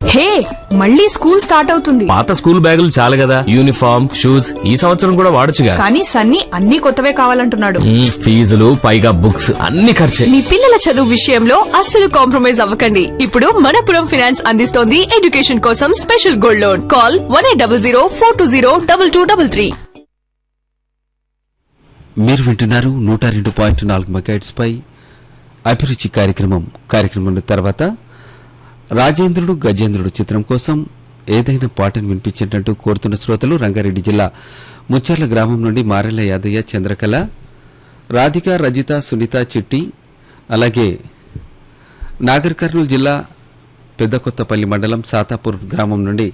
హే మళ్ళీ school start అవుతుంది పాత స్కూల్ బ్యాగులు చాలు కదా యూనిఫామ్ షూస్ ఈ సంవత్సరం కూడా వాడొచ్చుగా కానీ సన్నీ అన్ని కొత్తవే కావాలంటున్నాడు మ్మ్, ఫీజులు పైగా బుక్స్ అన్ని ఖర్చే మీ పిల్లల చదువు విషయంలో అస్సలు కాంప్రమైజ్ అవ్వకండి ఇప్పుడు మనపురం ఫైనాన్స్ అందిస్తోంది ఎడ్యుకేషన్ కోసం special gold loan call one eight double zero four two zero double two double three మీరు వింటున్నారు నూట రెండు పాయింట్ నాలుగు మెగాట్స్ పై అభిరుచి కార్యక్రమం కార్యక్రమం తర్వాత రాజేంద్రుడు గజేంద్రుడు చిత్రం కోసం ఏదైనా పాటను వినిపించేటట్టు కోరుతున్న శ్రోతలు రంగారెడ్డి జిల్లా ముచ్చర్ల గ్రామం నుండి మారెల్ల యాదయ్య చంద్రకళ రాధిక రజిత సునీత చిట్టి అలాగే నాగర్ కర్నూలు జిల్లా పెద్దకొత్తపల్లి మండలం సాతాపూర్ గ్రామం నుండి